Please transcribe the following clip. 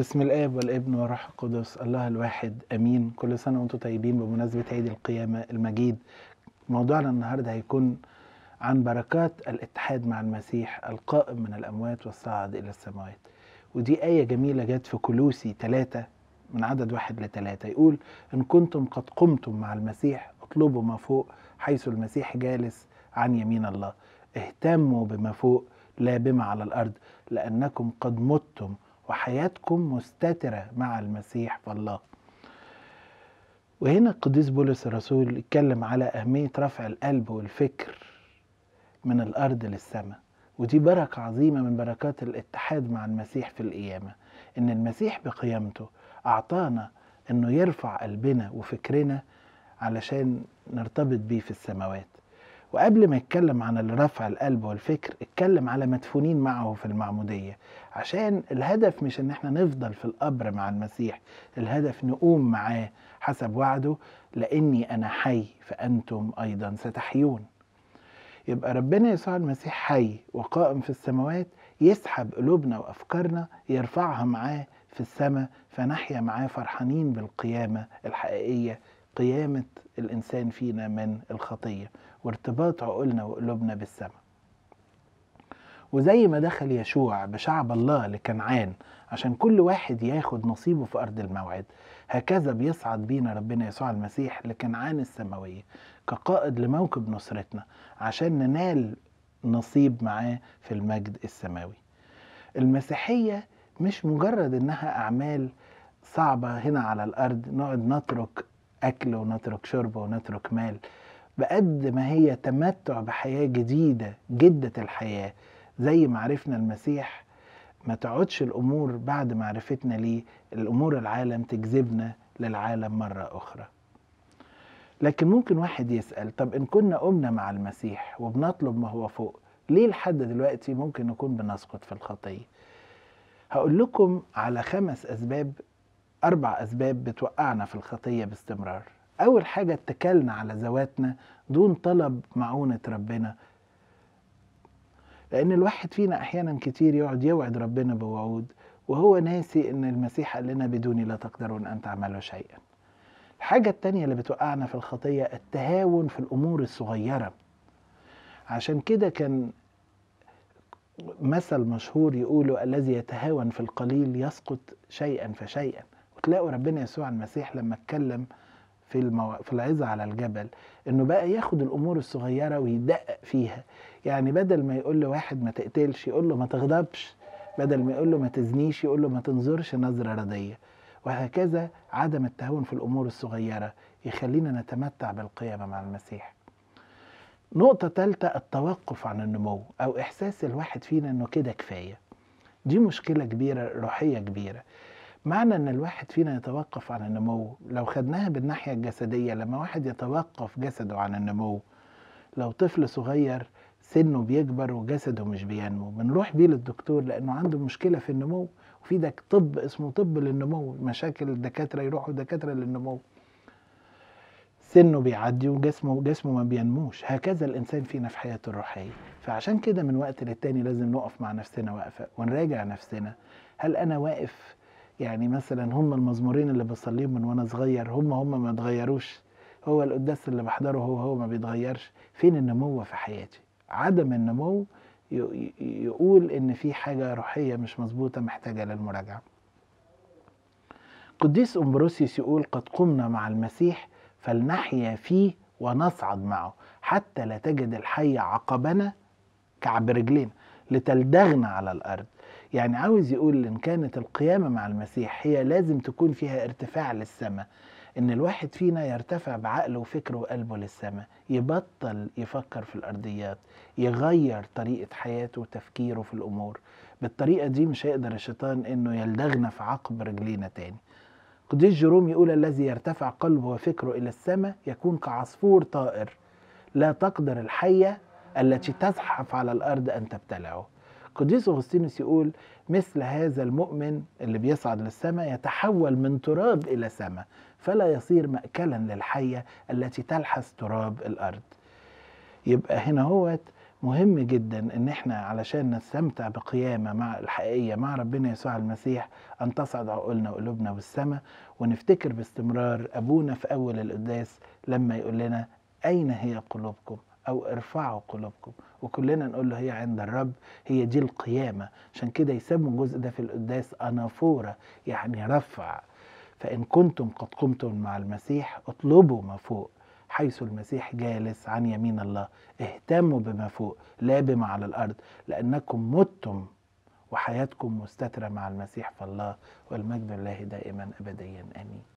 بسم الاب والابن والروح القدس الله الواحد امين كل سنه وانتم طيبين بمناسبه عيد القيامه المجيد موضوعنا النهارده هيكون عن بركات الاتحاد مع المسيح القائم من الاموات والصاعد الى السماوات ودي ايه جميله جت في كلوسي ثلاثة من عدد واحد لثلاثة يقول ان كنتم قد قمتم مع المسيح اطلبوا ما فوق حيث المسيح جالس عن يمين الله اهتموا بما فوق لا بما على الارض لانكم قد متم وحياتكم مستترة مع المسيح فالله وهنا القديس بولس الرسول اتكلم على أهمية رفع القلب والفكر من الأرض للسماء ودي بركة عظيمة من بركات الاتحاد مع المسيح في القيامة إن المسيح بقيامته أعطانا إنه يرفع قلبنا وفكرنا علشان نرتبط بيه في السماوات وقبل ما يتكلم عن رفع القلب والفكر اتكلم على مدفونين معه في المعمودية عشان الهدف مش ان احنا نفضل في القبر مع المسيح الهدف نقوم معاه حسب وعده لاني انا حي فانتم ايضا ستحيون يبقى ربنا يسوع المسيح حي وقائم في السماوات يسحب قلوبنا وافكارنا يرفعها معاه في السماء فنحيا معاه فرحانين بالقيامه الحقيقيه قيامه الانسان فينا من الخطيه وارتباط عقولنا وقلوبنا بالسماء وزي ما دخل يشوع بشعب الله لكنعان عشان كل واحد ياخد نصيبه في أرض الموعد هكذا بيصعد بينا ربنا يسوع المسيح لكنعان السماوية كقائد لموكب نصرتنا عشان ننال نصيب معاه في المجد السماوي المسيحية مش مجرد إنها أعمال صعبة هنا على الأرض نقعد نترك أكل ونترك شرب ونترك مال بقد ما هي تمتع بحياة جديدة جدة الحياة زي ما عرفنا المسيح ما تقعدش الأمور بعد معرفتنا ليه الأمور العالم تجذبنا للعالم مرة أخرى لكن ممكن واحد يسأل طب إن كنا قمنا مع المسيح وبنطلب ما هو فوق ليه لحد دلوقتي ممكن نكون بنسقط في الخطية هقول لكم على خمس أسباب أربع أسباب بتوقعنا في الخطية باستمرار أول حاجة اتكلنا على ذواتنا دون طلب معونة ربنا لأن الواحد فينا أحيانا كتير يقعد يوعد ربنا بوعود وهو ناسي إن المسيح قال لنا بدوني لا تقدرون أن تعملوا شيئا الحاجة التانية اللي بتوقعنا في الخطية التهاون في الأمور الصغيرة عشان كده كان مثل مشهور يقولوا الذي يتهاون في القليل يسقط شيئا فشيئا وتلاقوا ربنا يسوع المسيح لما اتكلم في المو... في العظة على الجبل انه بقى ياخد الامور الصغيره ويدقق فيها يعني بدل ما يقول لواحد ما تقتلش يقول له ما تغضبش بدل ما يقول له ما تزنيش يقول له ما تنظرش نظره رضيه وهكذا عدم التهاون في الامور الصغيره يخلينا نتمتع بالقيامه مع المسيح نقطه ثالثه التوقف عن النمو او احساس الواحد فينا انه كده كفايه دي مشكله كبيره روحيه كبيره معنى ان الواحد فينا يتوقف عن النمو لو خدناها بالناحيه الجسديه لما واحد يتوقف جسده عن النمو لو طفل صغير سنه بيكبر وجسده مش بينمو بنروح بيه للدكتور لانه عنده مشكله في النمو وفي ده طب اسمه طب للنمو مشاكل الدكاتره يروحوا دكاتره للنمو سنه بيعدي وجسمه جسمه ما بينموش هكذا الانسان فينا في حياته الروحيه فعشان كده من وقت للتاني لازم نقف مع نفسنا وقفه ونراجع نفسنا هل انا واقف يعني مثلا هم المزمورين اللي بصليهم من وانا صغير هم هم ما اتغيروش هو القداس اللي بحضره هو هو ما بيتغيرش فين النمو في حياتي عدم النمو يقول ان في حاجه روحيه مش مظبوطه محتاجه للمراجعه قديس امبروسيوس يقول قد قمنا مع المسيح فلنحيا فيه ونصعد معه حتى لا تجد الحي عقبنا كعب رجلين لتلدغنا على الارض يعني عاوز يقول ان كانت القيامه مع المسيح هي لازم تكون فيها ارتفاع للسماء ان الواحد فينا يرتفع بعقله وفكره وقلبه للسماء يبطل يفكر في الارضيات يغير طريقه حياته وتفكيره في الامور بالطريقه دي مش هيقدر الشيطان انه يلدغنا في عقب رجلينا تاني قديس جيروم يقول الذي يرتفع قلبه وفكره الى السماء يكون كعصفور طائر لا تقدر الحيه التي تزحف على الارض ان تبتلعه قديس اغسطينوس يقول مثل هذا المؤمن اللي بيصعد للسماء يتحول من تراب الى سماء فلا يصير مأكلا للحية التي تلحس تراب الأرض يبقى هنا هوت مهم جدا ان احنا علشان نستمتع بقيامة مع الحقيقية مع ربنا يسوع المسيح ان تصعد عقولنا وقلوبنا بالسماء ونفتكر باستمرار ابونا في اول القداس لما يقول لنا اين هي قلوبكم او ارفعوا قلوبكم وكلنا نقول له هي عند الرب هي دي القيامة عشان كده يسموا الجزء ده في القداس انافورة يعني رفع فان كنتم قد قمتم مع المسيح اطلبوا ما فوق حيث المسيح جالس عن يمين الله اهتموا بما فوق لا بما على الارض لانكم متم وحياتكم مستتره مع المسيح فالله والمجد لله دائما ابديا امين